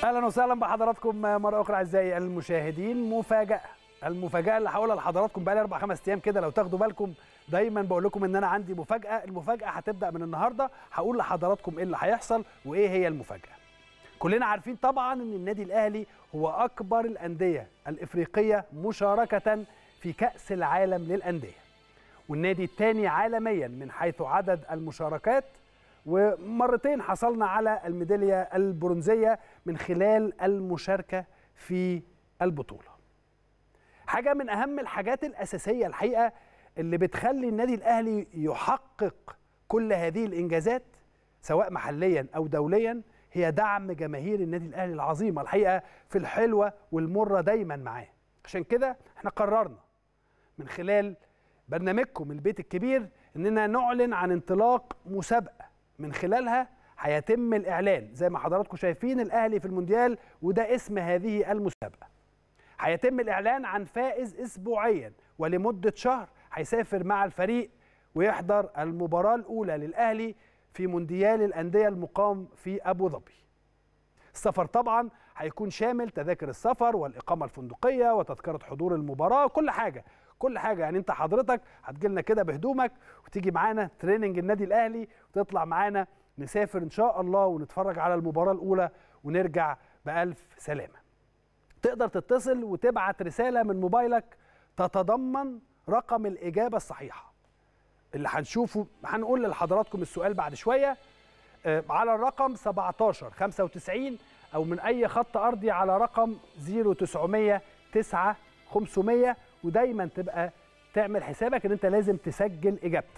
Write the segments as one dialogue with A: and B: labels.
A: اهلا وسهلا بحضراتكم مره اخرى اعزائي المشاهدين مفاجاه المفاجاه اللي هقولها لحضراتكم بقى لي اربع خمس ايام كده لو تاخدوا بالكم دايما بقول لكم ان انا عندي مفاجاه المفاجاه هتبدا من النهارده هقول لحضراتكم ايه اللي هيحصل وايه هي المفاجاه كلنا عارفين طبعا ان النادي الاهلي هو اكبر الانديه الافريقيه مشاركه في كاس العالم للانديه والنادي الثاني عالميا من حيث عدد المشاركات ومرتين حصلنا على الميداليه البرونزيه من خلال المشاركه في البطوله. حاجه من اهم الحاجات الاساسيه الحقيقه اللي بتخلي النادي الاهلي يحقق كل هذه الانجازات سواء محليا او دوليا هي دعم جماهير النادي الاهلي العظيمه الحقيقه في الحلوه والمره دايما معاه. عشان كده احنا قررنا من خلال برنامجكم البيت الكبير اننا نعلن عن انطلاق مسابقه من خلالها هيتم الاعلان زي ما حضراتكم شايفين الاهلي في المونديال وده اسم هذه المسابقه هيتم الاعلان عن فائز اسبوعيا ولمده شهر هيسافر مع الفريق ويحضر المباراه الاولى للاهلي في مونديال الانديه المقام في ابو ظبي السفر طبعا هيكون شامل تذاكر السفر والاقامه الفندقيه وتذكره حضور المباراه وكل حاجه كل حاجه يعني انت حضرتك هتجي لنا كده بهدومك وتيجي معانا تريننج النادي الاهلي وتطلع معانا نسافر ان شاء الله ونتفرج على المباراه الاولى ونرجع بالف سلامه تقدر تتصل وتبعت رساله من موبايلك تتضمن رقم الاجابه الصحيحه اللي هنشوفه هنقول لحضراتكم السؤال بعد شويه على الرقم 17 95 او من اي خط ارضي على رقم 0900 9 500 ودايما تبقى تعمل حسابك ان انت لازم تسجل اجابتك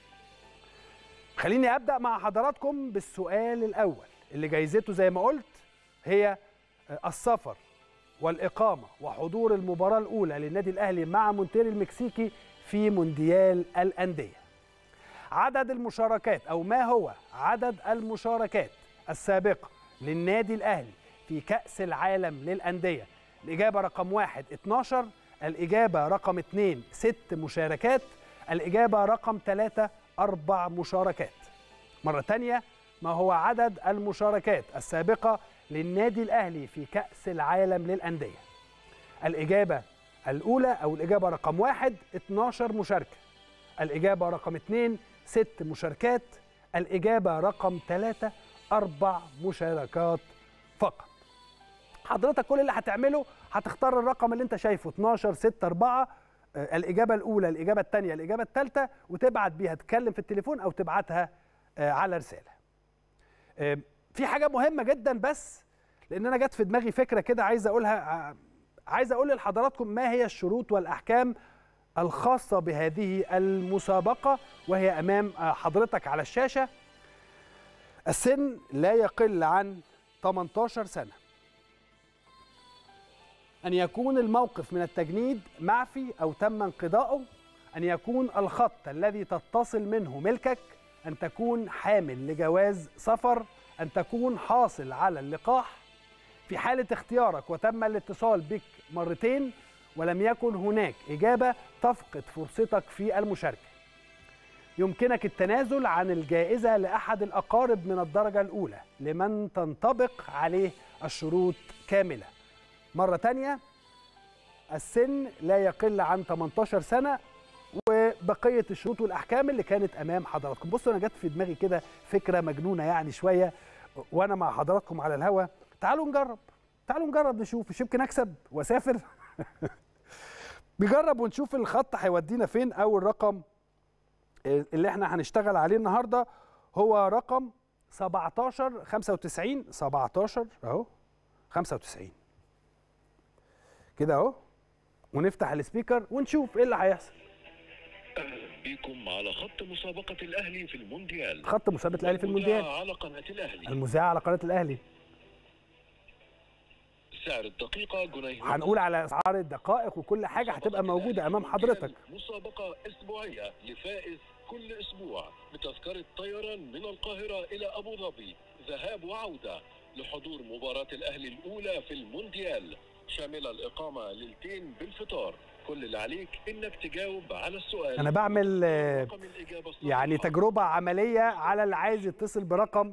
A: خليني ابدا مع حضراتكم بالسؤال الاول اللي جايزته زي ما قلت هي السفر والاقامه وحضور المباراه الاولى للنادي الاهلي مع مونتيري المكسيكي في مونديال الانديه عدد المشاركات او ما هو عدد المشاركات السابقه للنادي الاهلي في كاس العالم للانديه الاجابه رقم واحد 12 الإجابة رقم 2 ست مشاركات الإجابة رقم 3 أربع مشاركات مرة تانية ما هو عدد المشاركات السابقة للنادي الأهلي في كأس العالم للأندية الإجابة الأولى أو الإجابة رقم واحد 12 مشاركة الإجابة رقم 2 ست مشاركات الإجابة رقم 3 أربع مشاركات فقط حضرتك كل اللي هتعمله هتختار الرقم اللي انت شايفه 12 6 4 الاجابه الاولى الاجابه الثانيه الاجابه الثالثه وتبعت بيها تتكلم في التليفون او تبعتها على رساله في حاجه مهمه جدا بس لان انا جت في دماغي فكره كده عايز اقولها عايز اقول لحضراتكم ما هي الشروط والاحكام الخاصه بهذه المسابقه وهي امام حضرتك على الشاشه السن لا يقل عن 18 سنه أن يكون الموقف من التجنيد معفي أو تم انقضاؤه أن يكون الخط الذي تتصل منه ملكك أن تكون حامل لجواز سفر أن تكون حاصل على اللقاح في حالة اختيارك وتم الاتصال بك مرتين ولم يكن هناك إجابة تفقد فرصتك في المشاركة يمكنك التنازل عن الجائزة لأحد الأقارب من الدرجة الأولى لمن تنطبق عليه الشروط كاملة مرة تانية السن لا يقل عن 18 سنة وبقية الشروط والأحكام اللي كانت أمام حضراتكم بصوا أنا جت في دماغي كده فكرة مجنونة يعني شوية وأنا مع حضراتكم على الهوا تعالوا نجرب تعالوا نجرب نشوف مش يمكن أكسب وأسافر نجرب ونشوف الخط هيودينا فين أول رقم اللي احنا هنشتغل عليه النهاردة هو رقم 17 95 17 أهو 95 كده اهو ونفتح السبيكر ونشوف ايه اللي هيحصل
B: اهلا بكم على خط مسابقة الاهلي في المونديال
A: خط مسابقة الاهلي في المونديال
B: على قناة الاهلي
A: المذيعة على قناة الاهلي
B: سعر الدقيقة جنيه
A: هنقول على اسعار الدقائق وكل حاجة هتبقى موجودة امام حضرتك
B: مسابقة اسبوعية لفائز كل اسبوع بتذكرة طيران من القاهرة الى ابو ظبي ذهاب وعودة لحضور مباراة الاهلي الاولى في المونديال شاملة الإقامة ليلتين بالفطار كل اللي عليك إنك تجاوب على السؤال
A: انا بعمل آه،
B: رقم الإجابة الصحيحة.
A: يعني تجربة عملية على اللي عايز يتصل برقم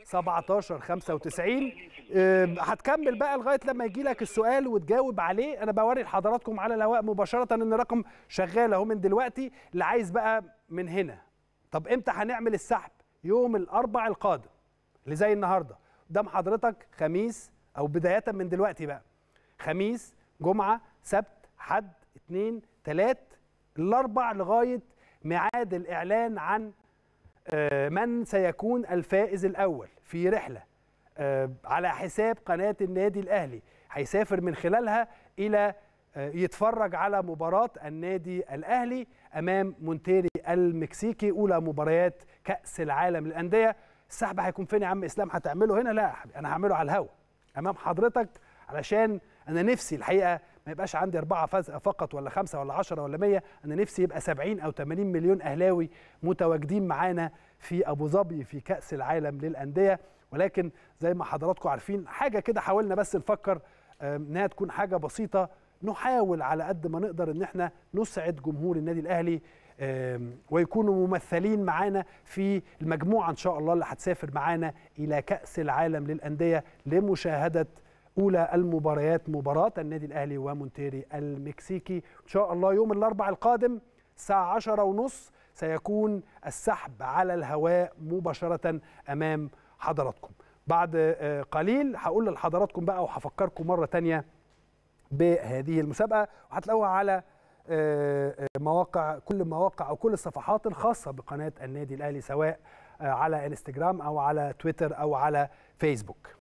A: 17 95 آه، هتكمل بقى لغايه لما يجي لك السؤال وتجاوب عليه انا بوري لحضراتكم على الهواء مباشره ان الرقم شغال اهو من دلوقتي اللي عايز بقى من هنا طب امتى هنعمل السحب يوم الاربع القادم اللي زي النهارده قدام حضرتك خميس او بدايه من دلوقتي بقى خميس جمعه سبت حد اثنين ثلاث الاربع لغايه ميعاد الاعلان عن آه، من سيكون الفائز الاول في رحله آه، على حساب قناه النادي الاهلي هيسافر من خلالها الى آه، يتفرج على مباراه النادي الاهلي امام مونتيري المكسيكي اولى مباريات كاس العالم للانديه السحب هيكون فين يا عم اسلام هتعمله هنا لا يا حبيبي، انا هعمله على الهوا امام حضرتك علشان انا نفسي الحقيقه ما يبقاش عندي أربعة فاز فقط ولا خمسة ولا عشرة ولا مية أنا نفسي يبقى 70 أو 80 مليون أهلاوي متواجدين معانا في أبو ظبي في كأس العالم للأندية ولكن زي ما حضراتكم عارفين حاجة كده حاولنا بس نفكر آم، إنها تكون حاجة بسيطة نحاول على قد ما نقدر إن إحنا نسعد جمهور النادي الأهلي آم، ويكونوا ممثلين معانا في المجموعة إن شاء الله اللي هتسافر معانا إلى كأس العالم للأندية لمشاهدة اولى المباريات مباراه النادي الاهلي ومونتيري المكسيكي ان شاء الله يوم الاربعاء القادم الساعه 10 ونص سيكون السحب على الهواء مباشره امام حضراتكم بعد آه، قليل هقول لحضراتكم بقى وهفكركم مره تانية بهذه المسابقه وهتلاقوها على آه، آه، مواقع كل مواقع او كل الصفحات الخاصه بقناه النادي الاهلي سواء آه، على انستجرام او على تويتر او على فيسبوك